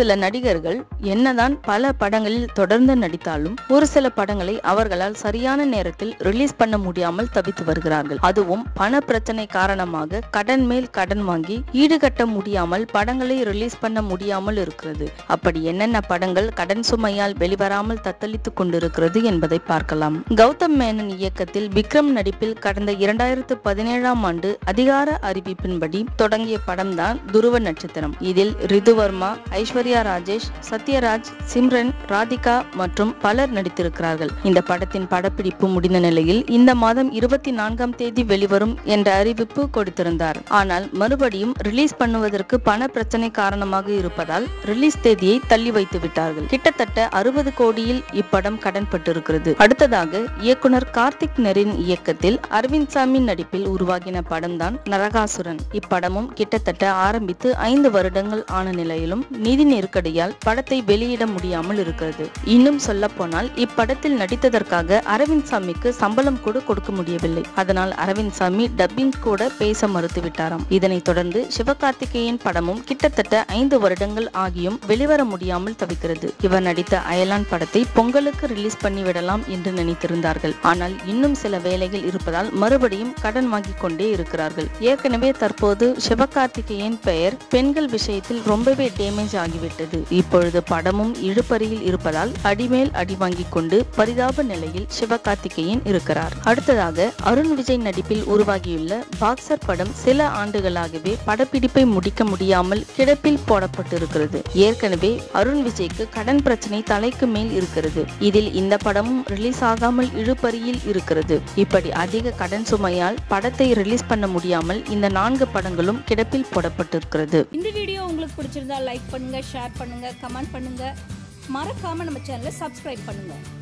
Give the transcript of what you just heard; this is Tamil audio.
சில நடிகர்கள் என்னதான் பல படங்களில் தொடர்ந்து நடித்தாலும் ஒரு சில படங்களை அவர்களால் சரியான நேரத்தில் ரிலீஸ் பண்ண முடியாமல் தவித்து வருகிறார்கள் அதுவும் பண பிரச்சனை காரணமாக கடன் மேல் கடன் வாங்கி ஈடுகட்ட முடியாமல் படங்களை ரிலீஸ் பண்ண முடியாமல் இருக்கிறது அப்படி என்னென்ன படங்கள் கடன் சுமையால் வெளிவராமல் தத்தளித்துக் கொண்டிருக்கிறது என்பதை பார்க்கலாம் கௌதம் மேனன் இயக்கத்தில் விக்ரம் நடிப்பில் கடந்த இரண்டாயிரத்து பதினேழாம் ஆண்டு அதிகார அறிவிப்பின்படி தொடங்கிய படம்தான் துருவ நட்சத்திரம் இதில் ரிதுவர்மா ஐஸ்வர்யா ராஜேஷ் சத்யராஜ் சிம்ரன் ராதிகா மற்றும் பலர் நடித்திருக்கிறார்கள் இந்த படத்தின் படப்பிடிப்பு முடிந்த நிலையில் இந்த மாதம் இருபத்தி நான்காம் தேதி வெளிவரும் என்ற அறிவிப்பு கொடுத்திருந்தார் ஆனால் மறுபடியும் ரிலீஸ் பண்ணுவதற்கு பண பிரச்சனை காரணமாக இருப்பதால் ரிலீஸ் தேதியை தள்ளி வைத்து விட்டார்கள் கிட்டத்தட்ட அறுபது கோடியில் இப்படம் கடன் பட்டிருக்கிறது அடுத்ததாக இயக்குனர் கார்த்திக் நெரின் இயக்கத்தில் அரவிந்த் சாமி நடிப்பில் உருவாகின படம்தான் நரகாசுரன் இப்படமும் கிட்டத்தட்ட ஆரம்பித்து ஐந்து வருடங்கள் ஆன நிலையிலும் நிதி நெருக்கடியால் படத்தை வெளியிட முடியாமல் இருக்கிறது இன்னும் சொல்ல போனால் இப்படத்தில் நடித்ததற்காக அரவிந்த் சாமிக்கு சம்பளம் கூட கொடுக்க முடியவில்லை அதனால் அரவிந்த் சாமி டப்பிங் கூட பேச மறுத்து விட்டாராம் இதனைத் தொடர்ந்து சிவகார்த்திகேயன் படமும் கிட்டத்தட்ட ஐந்து வருடங்கள் ஆகியும் வெளிவர முடியாமல் தவிக்கிறது இவர் நடித்த அயலான் படத்தை பொங்கலுக்கு ரிலீஸ் பண்ணி விடலாம் என்று நினைத்திருந்தார்கள் ஆனால் இன்னும் சில வேலைகள் இருப்பதால் மறுபடியும் கடன் வாங்கிக் கொண்டே இருக்கிறார்கள் ஏற்கனவே தற்போது சிவகார்த்திகேயன் பெயர் பெண்கள் விஷயத்தில் ரொம்பவே டேமேஜ் ஆகிவிட்டது இப்பொழுது படமும் இழுபறியில் இருப்பதால் அடிமேல் அடி வாங்கிக் கொண்டு பரிதாப நிலையில் சிவகார்த்திகேயன் இருக்கிறார் அடுத்ததாக அருண் விஜய் நடிப்பில் உருவாகியுள்ள பாக்ஸர் படம் சில ஆண்டுகளாகவே படப்பிடிப்பை முடிக்க முடியாமல் கிடப்பில் போடப்பட்டிருக்கிறது ஏற்கனவே அருண் விஜய்க்கு கடன் பிரச்சனை தலைக்கு மேல் இருக்கிறது இதில் இந்த படமும் ரிலீஸ் ஆகாமல் இழுபறியில் இருக்கிறது இப்படி அதிக கடன் சுமையால் படத்தை ரிலீஸ் பண்ண முடியாமல் இந்த நான்கு படங்களும் கிடப்பில் போடப்பட்டிருக்கிறது இந்த வீடியோ உங்களுக்கு பிடிச்சிருந்தா லைக் பண்ணுங்க ஷேர் பண்ணுங்க கமெண்ட் பண்ணுங்க மறக்காம நம்ம சேனலை சப்ஸ்கிரைப் பண்ணுங்க